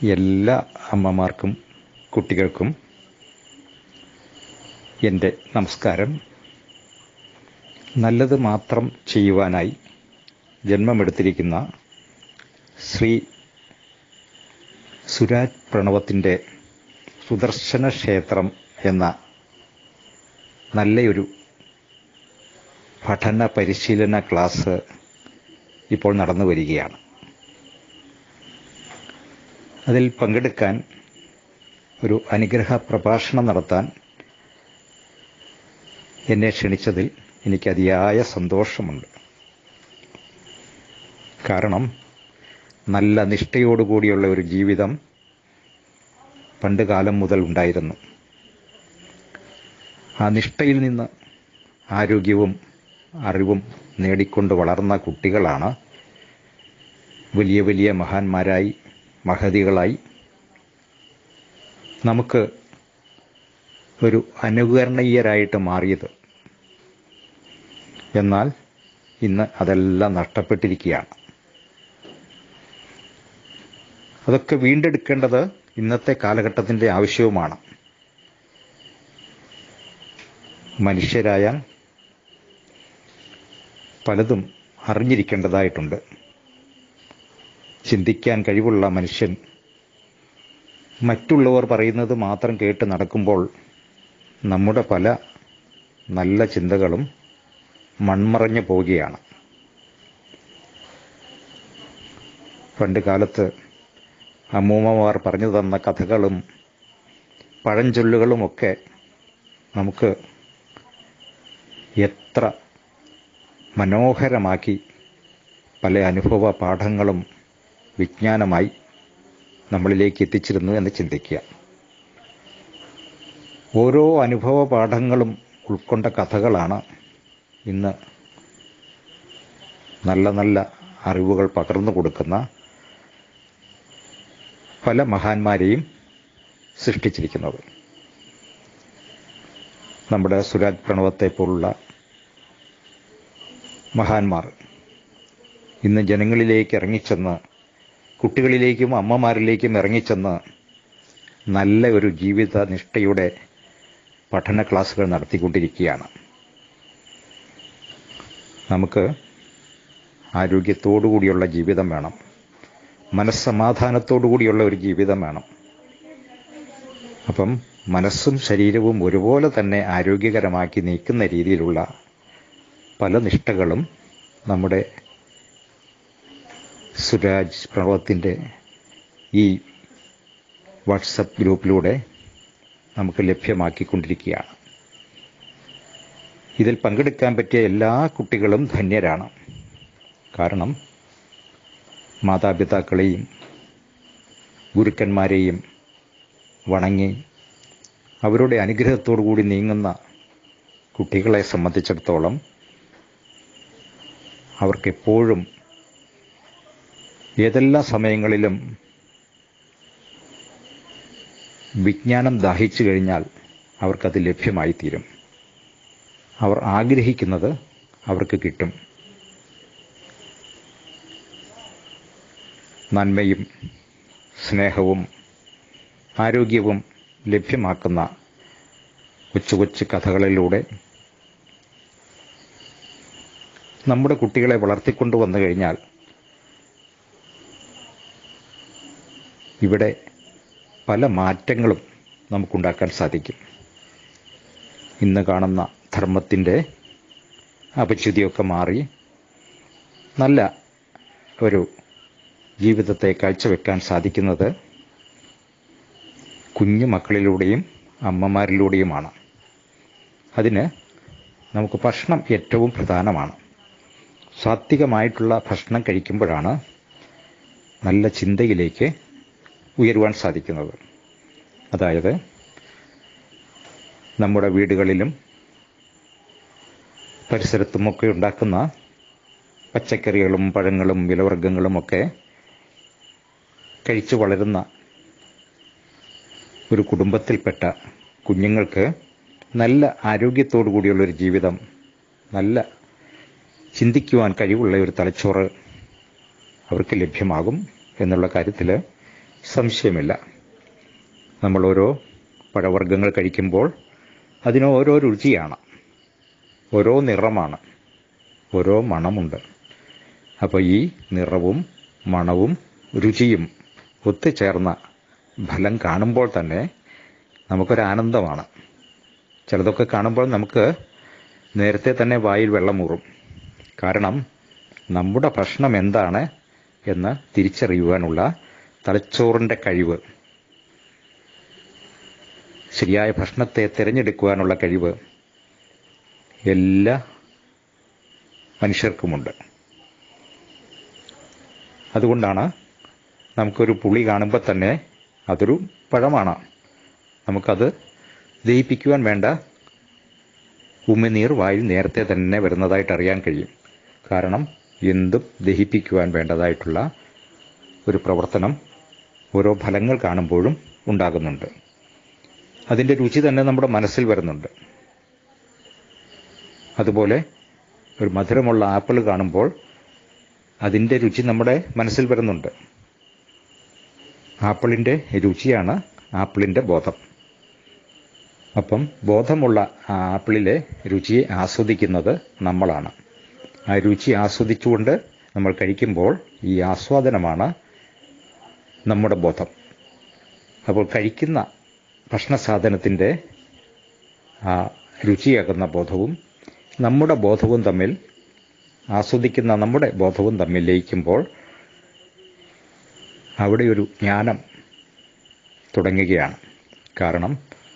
എല്ലാ അമ്മമാർക്കും കുട്ടികൾക്കും എൻ്റെ നമസ്കാരം നല്ലത് മാത്രം ചെയ്യുവാനായി ജന്മമെടുത്തിരിക്കുന്ന ശ്രീ സുരാജ് പ്രണവത്തിൻ്റെ സുദർശന ക്ഷേത്രം എന്ന നല്ലയൊരു പഠന പരിശീലന ക്ലാസ് ഇപ്പോൾ നടന്നു വരികയാണ് അതിൽ പങ്കെടുക്കാൻ ഒരു അനുഗ്രഹ പ്രഭാഷണം നടത്താൻ എന്നെ ക്ഷണിച്ചതിൽ എനിക്ക് അതിയായ സന്തോഷമുണ്ട് കാരണം നല്ല നിഷ്ഠയോടുകൂടിയുള്ള ഒരു ജീവിതം പണ്ട് കാലം മുതൽ ഉണ്ടായിരുന്നു ആ നിഷ്ഠയിൽ നിന്ന് ആരോഗ്യവും അറിവും നേടിക്കൊണ്ട് വളർന്ന കുട്ടികളാണ് വലിയ വലിയ മഹാന്മാരായി മഹതികളായി നമുക്ക് ഒരു അനുകരണീയരായിട്ട് മാറിയത് എന്നാൽ ഇന്ന് അതെല്ലാം നഷ്ടപ്പെട്ടിരിക്കുകയാണ് അതൊക്കെ വീണ്ടെടുക്കേണ്ടത് ഇന്നത്തെ കാലഘട്ടത്തിൻ്റെ ആവശ്യവുമാണ് മനുഷ്യരായാൽ പലതും അറിഞ്ഞിരിക്കേണ്ടതായിട്ടുണ്ട് ചിന്തിക്കാൻ കഴിവുള്ള മനുഷ്യൻ മറ്റുള്ളവർ പറയുന്നത് മാത്രം കേട്ട് നടക്കുമ്പോൾ നമ്മുടെ പല നല്ല ചിന്തകളും മൺമറഞ്ഞു പോവുകയാണ് പണ്ട് കാലത്ത് അമ്മൂമ്മമാർ പറഞ്ഞു തന്ന കഥകളും പഴഞ്ചൊല്ലുകളുമൊക്കെ നമുക്ക് എത്ര മനോഹരമാക്കി പല അനുഭവ പാഠങ്ങളും വിജ്ഞാനമായി നമ്മളിലേക്ക് എത്തിച്ചിരുന്നു എന്ന് ചിന്തിക്കുക ഓരോ അനുഭവ പാഠങ്ങളും ഉൾക്കൊണ്ട കഥകളാണ് ഇന്ന് നല്ല നല്ല അറിവുകൾ പകർന്നു കൊടുക്കുന്ന പല മഹാന്മാരെയും സൃഷ്ടിച്ചിരിക്കുന്നത് നമ്മുടെ സുരാജ് പ്രണവത്തെ പോലുള്ള മഹാന്മാർ ഇന്ന് ജനങ്ങളിലേക്ക് ഇറങ്ങിച്ചെന്ന് കുട്ടികളിലേക്കും അമ്മമാരിലേക്കും ഇറങ്ങിച്ചെന്ന് നല്ല ഒരു ജീവിത നിഷ്ഠയുടെ പഠന ക്ലാസ്സുകൾ നടത്തിക്കൊണ്ടിരിക്കുകയാണ് നമുക്ക് ആരോഗ്യത്തോടുകൂടിയുള്ള ജീവിതം വേണം മനസ്സമാധാനത്തോടുകൂടിയുള്ള ഒരു ജീവിതം വേണം അപ്പം മനസ്സും ശരീരവും ഒരുപോലെ തന്നെ ആരോഗ്യകരമാക്കി നീക്കുന്ന രീതിയിലുള്ള പല നിഷ്ഠകളും നമ്മുടെ സുരാജ് പ്രണവത്തിൻ്റെ ഈ വാട്സപ്പ് ഗ്രൂപ്പിലൂടെ നമുക്ക് ലഭ്യമാക്കിക്കൊണ്ടിരിക്കുകയാണ് ഇതിൽ പങ്കെടുക്കാൻ പറ്റിയ എല്ലാ കുട്ടികളും ധന്യരാണ് കാരണം മാതാപിതാക്കളെയും ഗുരുക്കന്മാരെയും വണങ്ങി അവരുടെ അനുഗ്രഹത്തോടു കൂടി നീങ്ങുന്ന കുട്ടികളെ സംബന്ധിച്ചിടത്തോളം അവർക്കെപ്പോഴും ഏതെല്ലാം സമയങ്ങളിലും വിജ്ഞാനം ദാഹിച്ചു കഴിഞ്ഞാൽ അവർക്കത് ലഭ്യമായി തീരും അവർ ആഗ്രഹിക്കുന്നത് അവർക്ക് കിട്ടും നന്മയും സ്നേഹവും ആരോഗ്യവും ലഭ്യമാക്കുന്ന കൊച്ചു കൊച്ചു കഥകളിലൂടെ നമ്മുടെ കുട്ടികളെ വളർത്തിക്കൊണ്ടു വന്നു കഴിഞ്ഞാൽ ഇവിടെ പല മാറ്റങ്ങളും നമുക്കുണ്ടാക്കാൻ സാധിക്കും ഇന്ന് കാണുന്ന ധർമ്മത്തിൻ്റെ അപച്യുതിയൊക്കെ മാറി നല്ല ഒരു ജീവിതത്തെ കാഴ്ചവെക്കാൻ സാധിക്കുന്നത് കുഞ്ഞു മക്കളിലൂടെയും അമ്മമാരിലൂടെയുമാണ് അതിന് നമുക്ക് ഭക്ഷണം ഏറ്റവും പ്രധാനമാണ് സാത്വികമായിട്ടുള്ള ഭക്ഷണം കഴിക്കുമ്പോഴാണ് നല്ല ചിന്തയിലേക്ക് ഉയരുവാൻ സാധിക്കുന്നത് അതായത് നമ്മുടെ വീടുകളിലും പരിസരത്തുമൊക്കെ ഉണ്ടാക്കുന്ന പച്ചക്കറികളും പഴങ്ങളും വിലവർഗ്ഗങ്ങളുമൊക്കെ കഴിച്ചു വളരുന്ന ഒരു കുടുംബത്തിൽപ്പെട്ട കുഞ്ഞുങ്ങൾക്ക് നല്ല ആരോഗ്യത്തോടു കൂടിയുള്ളൊരു ജീവിതം നല്ല ചിന്തിക്കുവാൻ കഴിവുള്ള ഒരു തലച്ചോറ് അവർക്ക് ലഭ്യമാകും എന്നുള്ള കാര്യത്തിൽ സംശയമില്ല നമ്മൾ ഓരോ പഴവർഗ്ഗങ്ങൾ കഴിക്കുമ്പോൾ അതിന് ഓരോ രുചിയാണ് ഓരോ നിറമാണ് ഓരോ മണമുണ്ട് അപ്പോൾ ഈ നിറവും മണവും രുചിയും ഒത്തുചേർന്ന ഫലം കാണുമ്പോൾ തന്നെ നമുക്കൊരാനന്ദമാണ് ചിലതൊക്കെ കാണുമ്പോൾ നമുക്ക് നേരത്തെ തന്നെ വായിൽ വെള്ളമൂറും കാരണം നമ്മുടെ ഭക്ഷണം എന്താണ് എന്ന് തിരിച്ചറിയുവാനുള്ള തലച്ചോറിൻ്റെ കഴിവ് ശരിയായ ഭക്ഷണത്തെ തിരഞ്ഞെടുക്കുവാനുള്ള കഴിവ് എല്ലാ മനുഷ്യർക്കുമുണ്ട് അതുകൊണ്ടാണ് നമുക്കൊരു പുളി കാണുമ്പോൾ തന്നെ അതൊരു പഴമാണ് നമുക്കത് ദഹിപ്പിക്കുവാൻ വേണ്ട ഉമിനീർ വായിൽ നേരത്തെ തന്നെ വരുന്നതായിട്ട് അറിയാൻ കഴിയും കാരണം എന്തും ദഹിപ്പിക്കുവാൻ വേണ്ടതായിട്ടുള്ള ഒരു പ്രവർത്തനം ഓരോ ഫലങ്ങൾ കാണുമ്പോഴും ഉണ്ടാകുന്നുണ്ട് അതിൻ്റെ രുചി തന്നെ നമ്മുടെ മനസ്സിൽ വരുന്നുണ്ട് അതുപോലെ ഒരു മധുരമുള്ള ആപ്പിൾ കാണുമ്പോൾ അതിൻ്റെ രുചി നമ്മുടെ മനസ്സിൽ വരുന്നുണ്ട് ആപ്പിളിൻ്റെ രുചിയാണ് ആപ്പിളിൻ്റെ ബോധം അപ്പം ബോധമുള്ള ആ ആപ്പിളിലെ രുചിയെ ആസ്വദിക്കുന്നത് നമ്മളാണ് ആ രുചി ആസ്വദിച്ചുകൊണ്ട് നമ്മൾ കഴിക്കുമ്പോൾ ഈ ആസ്വാദനമാണ് നമ്മുടെ ബോധം അപ്പോൾ കഴിക്കുന്ന ഭക്ഷണ സാധനത്തിൻ്റെ ആ രുചിയാകുന്ന ബോധവും നമ്മുടെ ബോധവും തമ്മിൽ ആസ്വദിക്കുന്ന നമ്മുടെ ബോധവും തമ്മിൽ ലയിക്കുമ്പോൾ അവിടെ ഒരു ജ്ഞാനം തുടങ്ങുകയാണ് കാരണം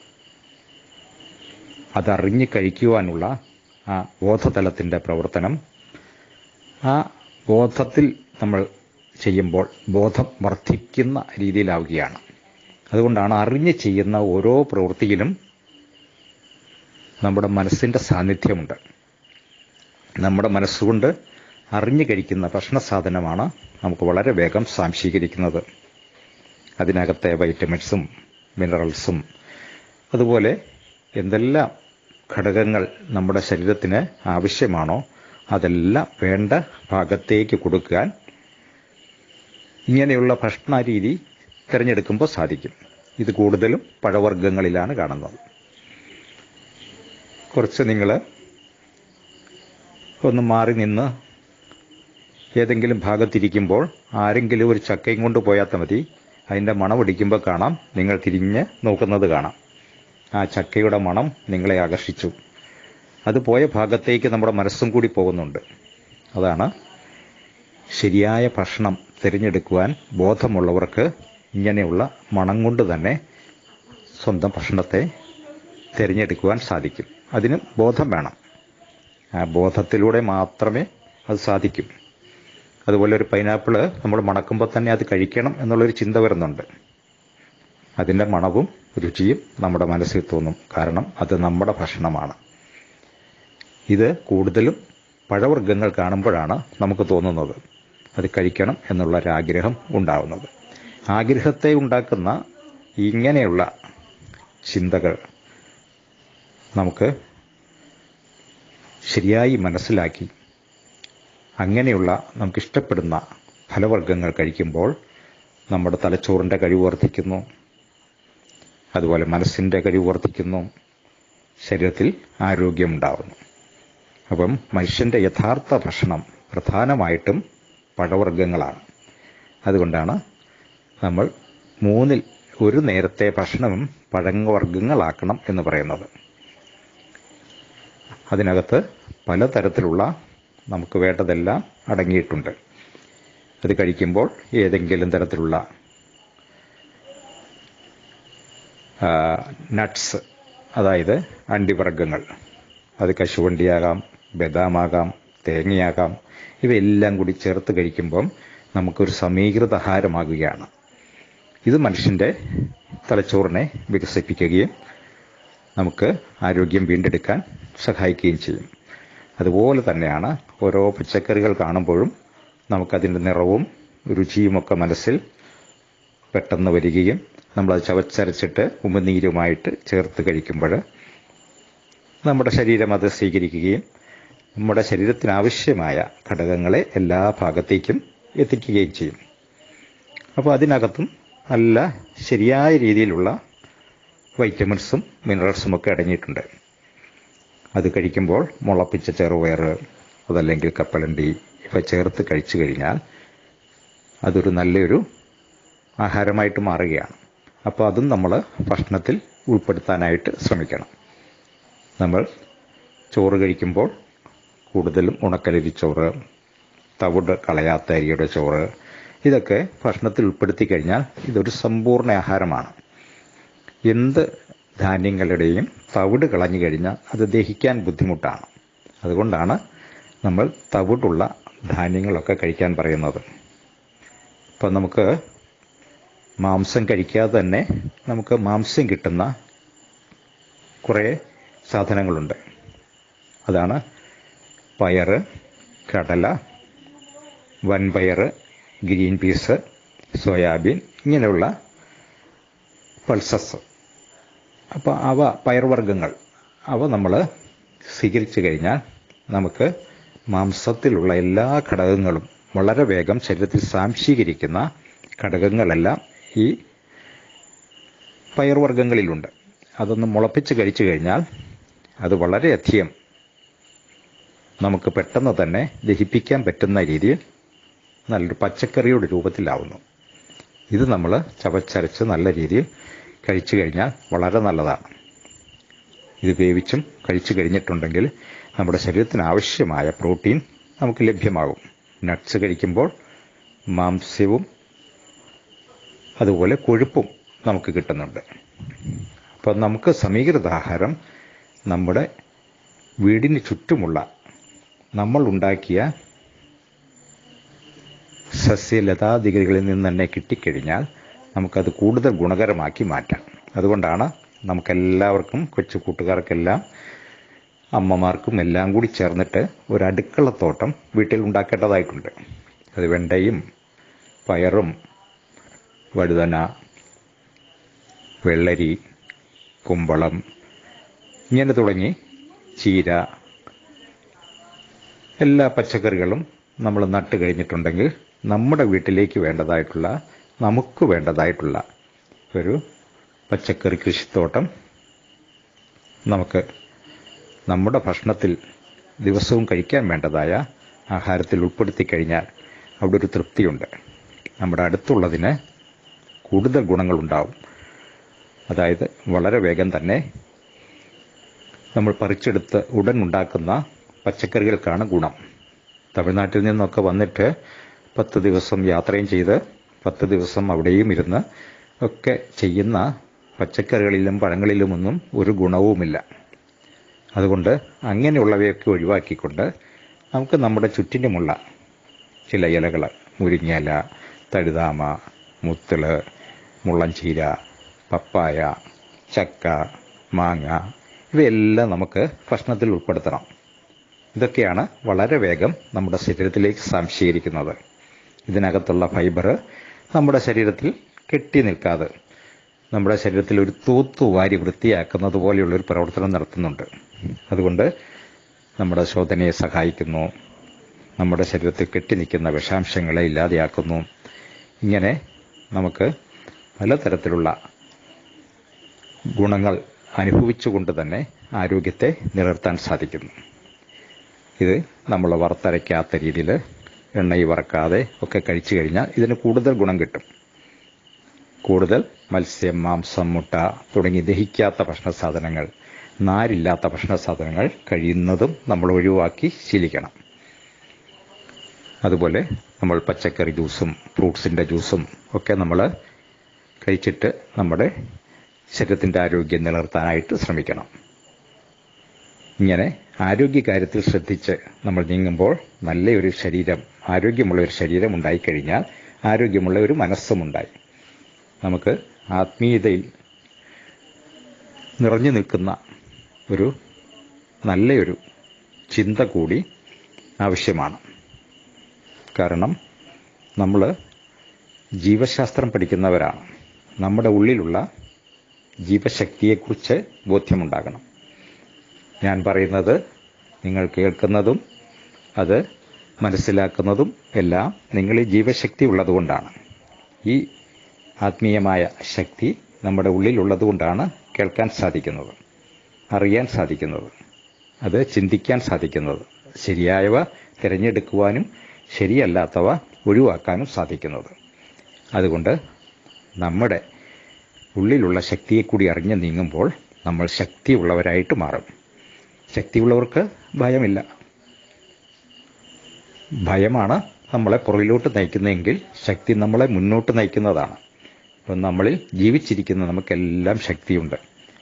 അതറിഞ്ഞ് കഴിക്കുവാനുള്ള ആ ബോധതലത്തിൻ്റെ പ്രവർത്തനം ആ ബോധത്തിൽ നമ്മൾ ചെയ്യുമ്പോൾ ബോധം വർദ്ധിക്കുന്ന രീതിയിലാവുകയാണ് അതുകൊണ്ടാണ് അറിഞ്ഞ് ചെയ്യുന്ന ഓരോ പ്രവൃത്തിയിലും നമ്മുടെ മനസ്സിൻ്റെ സാന്നിധ്യമുണ്ട് നമ്മുടെ മനസ്സുകൊണ്ട് അറിഞ്ഞു കഴിക്കുന്ന ഭക്ഷണ സാധനമാണ് നമുക്ക് വളരെ വേഗം സ്വാംശീകരിക്കുന്നത് അതിനകത്തെ വൈറ്റമിൻസും മിനറൽസും അതുപോലെ എന്തെല്ലാം ഘടകങ്ങൾ നമ്മുടെ ശരീരത്തിന് ആവശ്യമാണോ അതെല്ലാം വേണ്ട ഭാഗത്തേക്ക് കൊടുക്കാൻ ഇങ്ങനെയുള്ള ഭക്ഷണ രീതി തിരഞ്ഞെടുക്കുമ്പോൾ സാധിക്കും ഇത് കൂടുതലും പഴവർഗ്ഗങ്ങളിലാണ് കാണുന്നത് കുറച്ച് നിങ്ങൾ ഒന്ന് മാറി നിന്ന് ഏതെങ്കിലും ഭാഗത്തിരിക്കുമ്പോൾ ആരെങ്കിലും ഒരു ചക്കയും കൊണ്ട് പോയാൽ മതി അതിൻ്റെ മണം പിടിക്കുമ്പോൾ കാണാം നിങ്ങൾ തിരിഞ്ഞ് നോക്കുന്നത് കാണാം ആ ചക്കയുടെ മണം നിങ്ങളെ ആകർഷിച്ചു അത് പോയ ഭാഗത്തേക്ക് നമ്മുടെ മനസ്സും കൂടി പോകുന്നുണ്ട് അതാണ് ശരിയായ ഭക്ഷണം തിരഞ്ഞെടുക്കുവാൻ ബോധമുള്ളവർക്ക് ഇങ്ങനെയുള്ള മണം കൊണ്ട് തന്നെ സ്വന്തം ഭക്ഷണത്തെ തിരഞ്ഞെടുക്കുവാൻ സാധിക്കും അതിന് ബോധം വേണം ആ ബോധത്തിലൂടെ മാത്രമേ അത് സാധിക്കും അതുപോലെ ഒരു പൈനാപ്പിള് നമ്മൾ മണക്കുമ്പോൾ തന്നെ അത് കഴിക്കണം എന്നുള്ളൊരു ചിന്ത വരുന്നുണ്ട് അതിൻ്റെ മണവും രുചിയും നമ്മുടെ മനസ്സിൽ തോന്നും കാരണം അത് നമ്മുടെ ഭക്ഷണമാണ് ഇത് കൂടുതലും പഴവർഗ്ഗങ്ങൾ കാണുമ്പോഴാണ് നമുക്ക് തോന്നുന്നത് അത് കഴിക്കണം എന്നുള്ള ഒരാഗ്രഹം ഉണ്ടാവുന്നത് ആഗ്രഹത്തെ ഉണ്ടാക്കുന്ന ഇങ്ങനെയുള്ള ചിന്തകൾ നമുക്ക് ശരിയായി മനസ്സിലാക്കി അങ്ങനെയുള്ള നമുക്കിഷ്ടപ്പെടുന്ന ഫലവർഗ്ഗങ്ങൾ കഴിക്കുമ്പോൾ നമ്മുടെ തലച്ചോറിൻ്റെ കഴിവ് വർദ്ധിക്കുന്നു അതുപോലെ മനസ്സിൻ്റെ കഴിവ് വർദ്ധിക്കുന്നു ശരീരത്തിൽ ആരോഗ്യമുണ്ടാവുന്നു അപ്പം മനുഷ്യൻ്റെ യഥാർത്ഥ ഭക്ഷണം പ്രധാനമായിട്ടും പഴവർഗ്ഗങ്ങളാണ് അതുകൊണ്ടാണ് നമ്മൾ മൂന്നിൽ ഒരു നേരത്തെ ഭക്ഷണവും പഴവർഗ്ഗങ്ങളാക്കണം എന്ന് പറയുന്നത് അതിനകത്ത് പലതരത്തിലുള്ള നമുക്ക് വേണ്ടതെല്ലാം അടങ്ങിയിട്ടുണ്ട് അത് കഴിക്കുമ്പോൾ ഏതെങ്കിലും തരത്തിലുള്ള നട്ട്സ് അതായത് അണ്ടിവർഗ്ഗങ്ങൾ അത് കശുവണ്ടിയാകാം ബദാമാകാം തേങ്ങയാകാം ഇവയെല്ലാം കൂടി ചേർത്ത് കഴിക്കുമ്പം നമുക്കൊരു സമീകൃത ആഹാരമാകുകയാണ് ഇത് മനുഷ്യൻ്റെ തലച്ചോറിനെ വികസിപ്പിക്കുകയും നമുക്ക് ആരോഗ്യം വീണ്ടെടുക്കാൻ സഹായിക്കുകയും ചെയ്യും അതുപോലെ തന്നെയാണ് ഓരോ പച്ചക്കറികൾ കാണുമ്പോഴും നമുക്കതിൻ്റെ നിറവും രുചിയുമൊക്കെ മനസ്സിൽ പെട്ടെന്ന് വരികയും നമ്മളത് ചവച്ചരച്ചിട്ട് ഉമിനീരുമായിട്ട് ചേർത്ത് കഴിക്കുമ്പോൾ നമ്മുടെ ശരീരം അത് സ്വീകരിക്കുകയും നമ്മുടെ ശരീരത്തിന് ആവശ്യമായ ഘടകങ്ങളെ എല്ലാ ഭാഗത്തേക്കും എത്തിക്കുകയും ചെയ്യും അപ്പോൾ അതിനകത്തും നല്ല ശരിയായ രീതിയിലുള്ള വൈറ്റമിൻസും മിനറൽസും ഒക്കെ അടങ്ങിയിട്ടുണ്ട് അത് കഴിക്കുമ്പോൾ മുളപ്പിച്ച ചെറുപയർ അതല്ലെങ്കിൽ കപ്പലണ്ടി ഇവ ചേർത്ത് കഴിച്ചു കഴിഞ്ഞാൽ അതൊരു നല്ലൊരു ആഹാരമായിട്ട് മാറുകയാണ് അപ്പോൾ അതും നമ്മൾ ഭക്ഷണത്തിൽ ഉൾപ്പെടുത്താനായിട്ട് ശ്രമിക്കണം നമ്മൾ ചോറ് കഴിക്കുമ്പോൾ കൂടുതലും ഉണക്കലരി ചോറ് തവിട് കളയാത്ത അരിയുടെ ചോറ് ഇതൊക്കെ ഭക്ഷണത്തിൽ ഉൾപ്പെടുത്തി കഴിഞ്ഞാൽ ഇതൊരു സമ്പൂർണ്ണ ആഹാരമാണ് എന്ത് ധാന്യങ്ങളുടെയും തവിട് കളഞ്ഞു കഴിഞ്ഞാൽ അത് ദഹിക്കാൻ ബുദ്ധിമുട്ടാണ് അതുകൊണ്ടാണ് നമ്മൾ തവിടുള്ള ധാന്യങ്ങളൊക്കെ കഴിക്കാൻ പറയുന്നത് ഇപ്പം നമുക്ക് മാംസം കഴിക്കാതെ തന്നെ നമുക്ക് മാംസം കിട്ടുന്ന കുറേ സാധനങ്ങളുണ്ട് അതാണ് പയറ് കടല വൻപയർ ഗ്രീൻ പീസ് സോയാബീൻ ഇങ്ങനെയുള്ള പൾസസ് അപ്പോൾ അവ പയർവർഗ്ഗങ്ങൾ അവ നമ്മൾ സ്വീകരിച്ചു കഴിഞ്ഞാൽ നമുക്ക് മാംസത്തിലുള്ള എല്ലാ ഘടകങ്ങളും വളരെ വേഗം ശരീരത്തിൽ സാംശീകരിക്കുന്ന ഘടകങ്ങളെല്ലാം ഈ പയർവർഗ്ഗങ്ങളിലുണ്ട് അതൊന്ന് മുളപ്പിച്ച് കഴിച്ചു കഴിഞ്ഞാൽ അത് വളരെയധികം നമുക്ക് പെട്ടെന്ന് തന്നെ ദഹിപ്പിക്കാൻ പറ്റുന്ന രീതിയിൽ നല്ലൊരു പച്ചക്കറിയുടെ രൂപത്തിലാവുന്നു ഇത് നമ്മൾ ചവച്ചരച്ച് നല്ല രീതിയിൽ കഴിച്ചു കഴിഞ്ഞാൽ വളരെ നല്ലതാണ് ഇത് വേവിച്ചും കഴിച്ചു കഴിഞ്ഞിട്ടുണ്ടെങ്കിൽ നമ്മുടെ ശരീരത്തിന് ആവശ്യമായ പ്രോട്ടീൻ നമുക്ക് ലഭ്യമാകും നട്ട്സ് കഴിക്കുമ്പോൾ മാംസ്യവും അതുപോലെ കൊഴുപ്പും നമുക്ക് കിട്ടുന്നുണ്ട് അപ്പം നമുക്ക് സമീകൃത ആഹാരം നമ്മുടെ വീടിന് ചുറ്റുമുള്ള നമ്മൾ ഉണ്ടാക്കിയ സസ്യലതാദികളിൽ നിന്ന് തന്നെ കിട്ടിക്കഴിഞ്ഞാൽ നമുക്കത് കൂടുതൽ ഗുണകരമാക്കി മാറ്റാം അതുകൊണ്ടാണ് നമുക്കെല്ലാവർക്കും കൊച്ചു കൂട്ടുകാർക്കെല്ലാം അമ്മമാർക്കും എല്ലാം കൂടി ചേർന്നിട്ട് ഒരു അടുക്കളത്തോട്ടം വീട്ടിൽ ഉണ്ടാക്കേണ്ടതായിട്ടുണ്ട് അത് വെണ്ടയും പയറും വഴുതന വെള്ളരി കുമ്പളം ഇങ്ങനെ തുടങ്ങി ചീര എല്ലാ പച്ചക്കറികളും നമ്മൾ നട്ട് കഴിഞ്ഞിട്ടുണ്ടെങ്കിൽ നമ്മുടെ വീട്ടിലേക്ക് വേണ്ടതായിട്ടുള്ള നമുക്ക് വേണ്ടതായിട്ടുള്ള ഒരു പച്ചക്കറി കൃഷിത്തോട്ടം നമുക്ക് നമ്മുടെ ഭക്ഷണത്തിൽ ദിവസവും കഴിക്കാൻ വേണ്ടതായ ആഹാരത്തിൽ ഉൾപ്പെടുത്തി കഴിഞ്ഞാൽ അവിടെ ഒരു തൃപ്തിയുണ്ട് നമ്മുടെ അടുത്തുള്ളതിന് കൂടുതൽ ഗുണങ്ങളുണ്ടാവും അതായത് വളരെ വേഗം തന്നെ നമ്മൾ പറിച്ചെടുത്ത് ഉടൻ ഉണ്ടാക്കുന്ന പച്ചക്കറികൾക്കാണ് ഗുണം തമിഴ്നാട്ടിൽ നിന്നൊക്കെ വന്നിട്ട് പത്ത് ദിവസം യാത്രയും ചെയ്ത് പത്ത് ദിവസം അവിടെയും ഇരുന്ന് ഒക്കെ ചെയ്യുന്ന പച്ചക്കറികളിലും പഴങ്ങളിലുമൊന്നും ഒരു ഗുണവുമില്ല അതുകൊണ്ട് അങ്ങനെയുള്ളവയൊക്കെ ഒഴിവാക്കിക്കൊണ്ട് നമുക്ക് നമ്മുടെ ചുറ്റിനുമുള്ള ചില ഇലകൾ മുരിങ്ങയില തഴുതാമ മുത്തിള് മുള്ളൻചീര പപ്പായ ചക്ക മാങ്ങ ഇവയെല്ലാം നമുക്ക് ഭക്ഷണത്തിൽ ഉൾപ്പെടുത്തണം ഇതൊക്കെയാണ് വളരെ വേഗം നമ്മുടെ ശരീരത്തിലേക്ക് സംശീകരിക്കുന്നത് ഇതിനകത്തുള്ള ഫൈബർ നമ്മുടെ ശരീരത്തിൽ കെട്ടി നിൽക്കാതെ നമ്മുടെ ശരീരത്തിൽ ഒരു തൂത്തു വാരി വൃത്തിയാക്കുന്നത് പോലെയുള്ള ഒരു പ്രവർത്തനം നടത്തുന്നുണ്ട് അതുകൊണ്ട് നമ്മുടെ ശോധനയെ സഹായിക്കുന്നു നമ്മുടെ ശരീരത്തിൽ കെട്ടി നിൽക്കുന്ന വിഷാംശങ്ങളെ ഇല്ലാതെയാക്കുന്നു ഇങ്ങനെ നമുക്ക് പലതരത്തിലുള്ള ഗുണങ്ങൾ അനുഭവിച്ചുകൊണ്ട് തന്നെ ആരോഗ്യത്തെ നിലനിർത്താൻ സാധിക്കുന്നു ഇത് നമ്മൾ വറുത്തരയ്ക്കാത്ത രീതിയിൽ എണ്ണയിൽ വറക്കാതെ ഒക്കെ കഴിച്ചു കഴിഞ്ഞാൽ ഇതിന് കൂടുതൽ ഗുണം കിട്ടും കൂടുതൽ മത്സ്യം മാംസം മുട്ട തുടങ്ങി ദഹിക്കാത്ത ഭക്ഷണ സാധനങ്ങൾ നാരില്ലാത്ത ഭക്ഷണ സാധനങ്ങൾ കഴിയുന്നതും നമ്മൾ ഒഴിവാക്കി ശീലിക്കണം അതുപോലെ നമ്മൾ പച്ചക്കറി ജ്യൂസും ഫ്രൂട്ട്സിൻ്റെ ജ്യൂസും ഒക്കെ നമ്മൾ കഴിച്ചിട്ട് നമ്മുടെ ശരീരത്തിൻ്റെ ആരോഗ്യം നിലനിർത്താനായിട്ട് ശ്രമിക്കണം ഇങ്ങനെ ആരോഗ്യകാര്യത്തിൽ ശ്രദ്ധിച്ച് നമ്മൾ നീങ്ങുമ്പോൾ നല്ലൊരു ശരീരം ആരോഗ്യമുള്ള ഒരു ശരീരം ഉണ്ടായിക്കഴിഞ്ഞാൽ ആരോഗ്യമുള്ള ഒരു മനസ്സും ഉണ്ടായി നമുക്ക് ആത്മീയതയിൽ നിറഞ്ഞു നിൽക്കുന്ന ഒരു നല്ലൊരു ചിന്ത കൂടി ആവശ്യമാണ് കാരണം നമ്മൾ ജീവശാസ്ത്രം പഠിക്കുന്നവരാണ് നമ്മുടെ ഉള്ളിലുള്ള ജീവശക്തിയെക്കുറിച്ച് ബോധ്യമുണ്ടാകണം ഞാൻ പറയുന്നത് നിങ്ങൾ കേൾക്കുന്നതും അത് മനസ്സിലാക്കുന്നതും എല്ലാം നിങ്ങളിൽ ജീവശക്തി ഉള്ളതുകൊണ്ടാണ് ഈ ആത്മീയമായ ശക്തി നമ്മുടെ ഉള്ളിലുള്ളതുകൊണ്ടാണ് കേൾക്കാൻ സാധിക്കുന്നത് അറിയാൻ സാധിക്കുന്നത് അത് ചിന്തിക്കാൻ സാധിക്കുന്നത് ശരിയായവ തിരഞ്ഞെടുക്കുവാനും ശരിയല്ലാത്തവ ഒഴിവാക്കാനും സാധിക്കുന്നത് അതുകൊണ്ട് നമ്മുടെ ഉള്ളിലുള്ള ശക്തിയെ കൂടി അറിഞ്ഞു നീങ്ങുമ്പോൾ നമ്മൾ ശക്തിയുള്ളവരായിട്ട് മാറും ശക്തിയുള്ളവർക്ക് ഭയമില്ല ഭയമാണ് നമ്മളെ പുറകിലോട്ട് നയിക്കുന്നതെങ്കിൽ ശക്തി നമ്മളെ മുന്നോട്ട് നയിക്കുന്നതാണ് അപ്പം നമ്മളിൽ ജീവിച്ചിരിക്കുന്ന നമുക്കെല്ലാം ശക്തിയുണ്ട്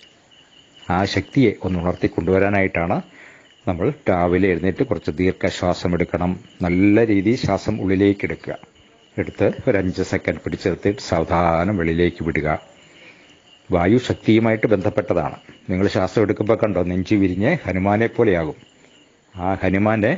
ആ ശക്തിയെ ഒന്ന് ഉണർത്തിക്കൊണ്ടുവരാനായിട്ടാണ് നമ്മൾ രാവിലെ എഴുന്നേറ്റ് കുറച്ച് ദീർഘശ്വാസം എടുക്കണം നല്ല രീതിയിൽ ശ്വാസം ഉള്ളിലേക്ക് എടുക്കുക എടുത്ത് ഒരു അഞ്ച് സെക്കൻഡ് പിടിച്ചെടുത്തിട്ട് സാവധാനം വെളിയിലേക്ക് വിടുക വായു ശക്തിയുമായിട്ട് ബന്ധപ്പെട്ടതാണ് നിങ്ങൾ ശ്വാസം എടുക്കുമ്പോൾ കണ്ടോ നെഞ്ചു വിരിഞ്ഞ് ഹനുമാനെ പോലെയാകും ആ ഹനുമാനെ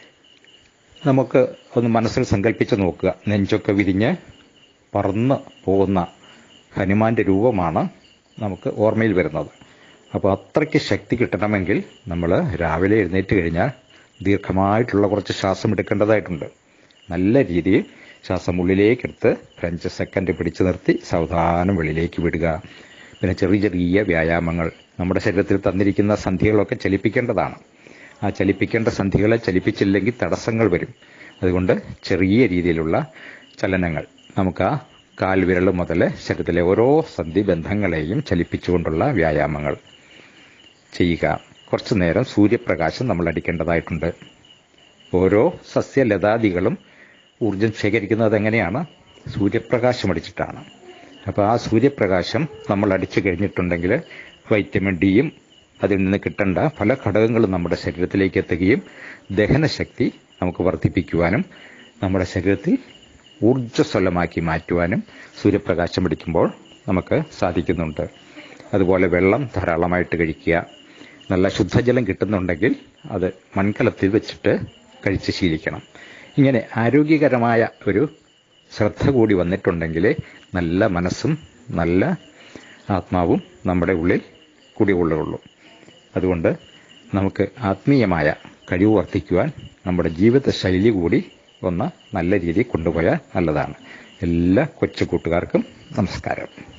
നമുക്ക് ഒന്ന് മനസ്സിൽ സങ്കല്പിച്ച് നോക്കുക നെഞ്ചൊക്കെ വിരിഞ്ഞ് പറന്ന് പോകുന്ന ഹനുമാന്റെ രൂപമാണ് നമുക്ക് ഓർമ്മയിൽ വരുന്നത് അപ്പോൾ അത്രയ്ക്ക് ശക്തി കിട്ടണമെങ്കിൽ നമ്മൾ രാവിലെ എഴുന്നേറ്റ് കഴിഞ്ഞാൽ ദീർഘമായിട്ടുള്ള കുറച്ച് ശ്വാസം എടുക്കേണ്ടതായിട്ടുണ്ട് നല്ല രീതിയിൽ ശ്വാസം ഉള്ളിലേക്കെടുത്ത് ഒരു അഞ്ച് സെക്കൻഡ് പിടിച്ചു നിർത്തി സാവധാനം വെളിയിലേക്ക് വിടുക പിന്നെ ചെറിയ ചെറിയ വ്യായാമങ്ങൾ നമ്മുടെ ശരീരത്തിൽ തന്നിരിക്കുന്ന സന്ധികളൊക്കെ ചലിപ്പിക്കേണ്ടതാണ് ആ ചലിപ്പിക്കേണ്ട സന്ധികളെ ചലിപ്പിച്ചില്ലെങ്കിൽ തടസ്സങ്ങൾ വരും അതുകൊണ്ട് ചെറിയ രീതിയിലുള്ള ചലനങ്ങൾ നമുക്ക് ആ കാൽവിരൽ മുതൽ ശരീരത്തിലെ ഓരോ സന്ധി ബന്ധങ്ങളെയും ചലിപ്പിച്ചുകൊണ്ടുള്ള വ്യായാമങ്ങൾ ചെയ്യുക കുറച്ചു നേരം സൂര്യപ്രകാശം നമ്മൾ അടിക്കേണ്ടതായിട്ടുണ്ട് ഓരോ സസ്യലതാദികളും ഊർജം ശേഖരിക്കുന്നത് എങ്ങനെയാണ് സൂര്യപ്രകാശം അടിച്ചിട്ടാണ് അപ്പോൾ ആ സൂര്യപ്രകാശം നമ്മൾ അടിച്ചു കഴിഞ്ഞിട്ടുണ്ടെങ്കിൽ വൈറ്റമിൻ ഡിയും അതിൽ നിന്ന് കിട്ടേണ്ട പല ഘടകങ്ങളും നമ്മുടെ ശരീരത്തിലേക്ക് എത്തുകയും ദഹനശക്തി നമുക്ക് വർദ്ധിപ്പിക്കുവാനും നമ്മുടെ ശരീരത്തിൽ ഊർജ്ജസ്വലമാക്കി മാറ്റുവാനും സൂര്യപ്രകാശം അടിക്കുമ്പോൾ നമുക്ക് സാധിക്കുന്നുണ്ട് അതുപോലെ വെള്ളം ധാരാളമായിട്ട് കഴിക്കുക നല്ല ശുദ്ധജലം കിട്ടുന്നുണ്ടെങ്കിൽ അത് മൺകലത്തിൽ വെച്ചിട്ട് കഴിച്ച് ശീലിക്കണം ഇങ്ങനെ ആരോഗ്യകരമായ ഒരു ശ്രദ്ധ കൂടി വന്നിട്ടുണ്ടെങ്കിൽ നല്ല മനസ്സും നല്ല ആത്മാവും നമ്മുടെ ഉള്ളിൽ കുടികൊള്ളുകയുള്ളൂ അതുകൊണ്ട് നമുക്ക് ആത്മീയമായ കഴിവ് വർദ്ധിക്കുവാൻ നമ്മുടെ ജീവിത ശൈലി കൂടി ഒന്ന് നല്ല രീതിയിൽ കൊണ്ടുപോയാൽ നല്ലതാണ് എല്ലാ കൊച്ചു കൂട്ടുകാർക്കും നമസ്കാരം